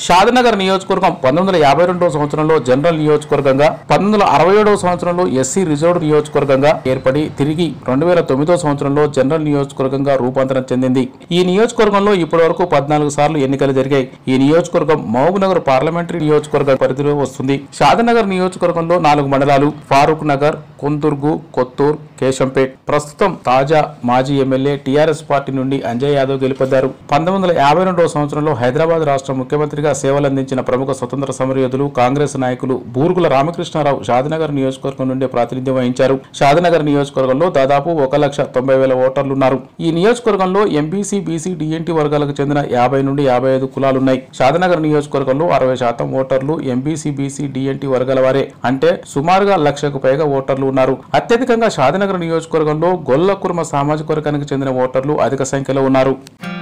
షాద్నగర్ నియోజకవర్గం పంతొమ్మిది వందల యాభై రెండవ సంవత్సరంలో జనరల్ నియోజకవర్గంగా పంతొమ్మిది వందల అరవై ఏడవ సంవత్సరంలో ఎస్సీ రిజర్వ్డ్ నియోజకవర్గంగా ఏర్పడి తిరిగి రెండు వేల తొమ్మిదో సంవత్సరంలో జనరల్ నియోజకవర్గంగా రూపాంతరం చెందింది ఈ నియోజకవర్గంలో ఇప్పటి వరకు పద్నాలుగు సార్లు ఎన్నికలు జరిగాయి ఈ నియోజకవర్గం మహబూబ్ నగర్ పార్లమెంటరీ నియోజకవర్గ పరిధిలో వస్తుంది షాదనగర్ నియోజకవర్గంలో నాలుగు మండలాలు ఫారూక్ నగర్ కొందుర్గు కొత్తూర్ కేశంపేట్ ప్రస్తుతం తాజా మాజీ ఎమ్మెల్యే టీఆర్ఎస్ పార్టీ నుండి అంజయ్ యాదవ్ గెలుపొందారు పంతొమ్మిది వందల యాభై రెండవ సంవత్సరంలో హైదరాబాద్ రాష్ట్ర ముఖ్యమంత్రిగా సేవలందించిన ప్రముఖ స్వతంత్ర సమరయోధులు కాంగ్రెస్ నాయకులు బూర్గుల రామకృష్ణారావు షాదనగర్ నియోజకవర్గం నుండి ప్రాతినిధ్యం వహించారు షాదనగర్ నియోజకవర్గంలో దాదాపు ఒక లక్ష తొంభై వేల ఓటర్లున్నారు ఈ నియోజకవర్గంలో ఎంబీసీ బీసీ డిఎన్టీ వర్గాలకు చెందిన యాభై నుండి యాభై ఐదు కులాలున్నాయి షాదనగర్ నియోజకవర్గంలో అరవై శాతం ఓటర్లు ఎంబీసీ బీసీ డిఎన్టీ వర్గాల వారే అంటే సుమారుగా లక్షకు పైగా ఓటర్లు ఉన్నారు అత్యధికంగా షాదనగర్ నియోజకవర్గంలో గొల్ల కుర్మ సామాజిక వర్గానికి చెందిన ఓటర్లు అధిక సంఖ్యలో ఉన్నారు